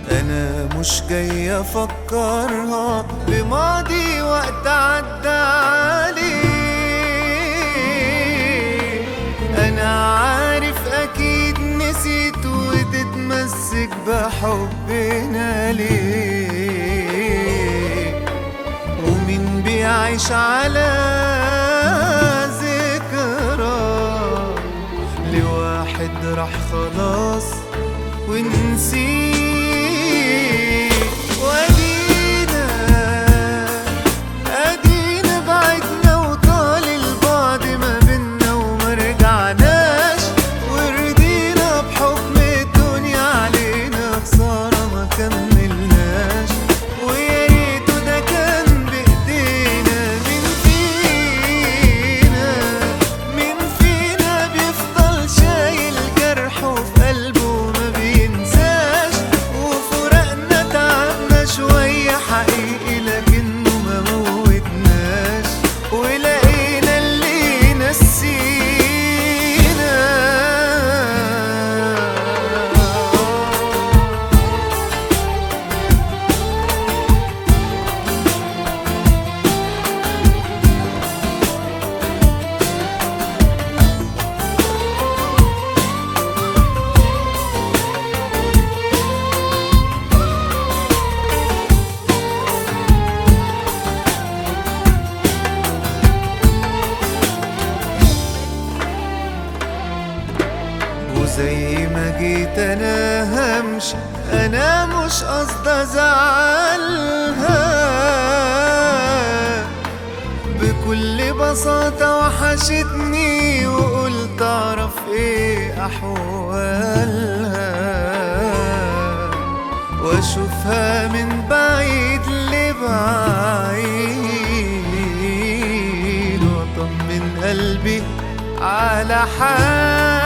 انا مش جاي افكرها بماضي وقت عدى عليه انا عارف اكيد نسيت وتتمسك بحبنا ليه ومين بيعيش على ذكرى لواحد راح خلاص ونسيه وادينا ادينا بعدنا وطال البعد ما بينا وما رجعناش ورضينا بحكم الدنيا علينا خسارة ما كملناش ويا ريته ده كان بايدينا مين فينا مين فينا بيفضل شايل جرحه في قلبه ما بينساش وفرقنا تعبنا شوية حقيقي لكنه ما موتناش ولقينا اللي نسينا وزي ما جيت انا همشي انا مش قصد ازعلها بكل بساطة وحشتني وقلت اعرف ايه احوالها واشوفها من بعيد لبعيد واطمن قلبي على حالها